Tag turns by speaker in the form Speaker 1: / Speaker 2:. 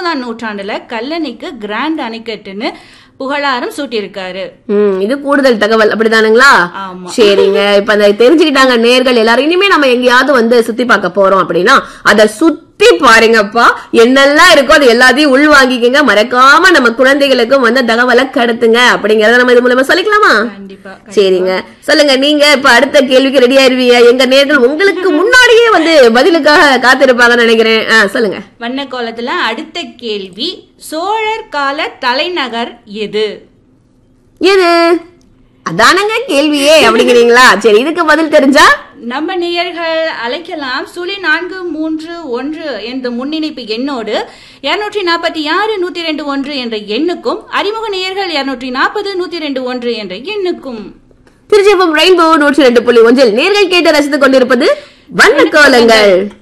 Speaker 1: பத்தொன்பதாம் நூற்றாண்டுல கல்லணைக்கு கிராண்ட் அணைக்கட்டுன்னு புகழாரம் சூட்டியிருக்காரு
Speaker 2: ம் இது கூடுதல் தகவல் அப்படிதானுங்களா
Speaker 1: ஆமா.
Speaker 2: சரிங்க இப்ப அதை தெரிஞ்சுக்கிட்டாங்க நேர்கள் எல்லாரும் இனிமே நம்ம எங்கேயாவது வந்து சுத்தி பார்க்க போறோம் அப்படின்னா அத சுத்தி பாருங்கப்பா என்னெல்லாம் இருக்கோ அது எல்லாத்தையும் உள் வாங்கிக்கங்க மறக்காம நம்ம குழந்தைகளுக்கும் வந்து தகவலை கடத்துங்க அப்படிங்கறத நம்ம இது மூலமா சொல்லிக்கலாமா
Speaker 1: கண்டிப்பா
Speaker 2: சரிங்க சொல்லுங்க நீங்க இப்ப அடுத்த கேள்விக்கு ரெடி ஆயிருவீங்க எங்க நேர்கள் உங்களுக்கு முன்னாடியே வந்து பதிலுக்காக காத்திருப்பாங்கன்னு நினைக்கிறேன் ஆ, சொல்லுங்க
Speaker 1: வண்ண கோலத்துல அடுத்த கேள்வி சோழர் கால தலைநகர் எது
Speaker 2: எது அதானங்க கேள்வியே அப்படிங்கிறீங்களா சரி இதுக்கு பதில் தெரிஞ்சா
Speaker 1: நம்ம நேயர்கள் அழைக்கலாம் சுழி நான்கு மூன்று ஒன்று என்ற முன்னிணைப்பு எண்ணோடு இருநூற்றி நாற்பத்தி ஆறு நூத்தி ரெண்டு ஒன்று என்ற எண்ணுக்கும் அறிமுக நேயர்கள் இருநூற்றி நாற்பது நூத்தி ரெண்டு ஒன்று என்ற எண்ணுக்கும்
Speaker 2: திருச்சிபம் ரெயின்போ நூற்றி ரெண்டு புள்ளி ஒன்றில் நேர்கள் கேட்டு ரசித்துக் கொண்டிருப்பது வண்ண கோலங்கள்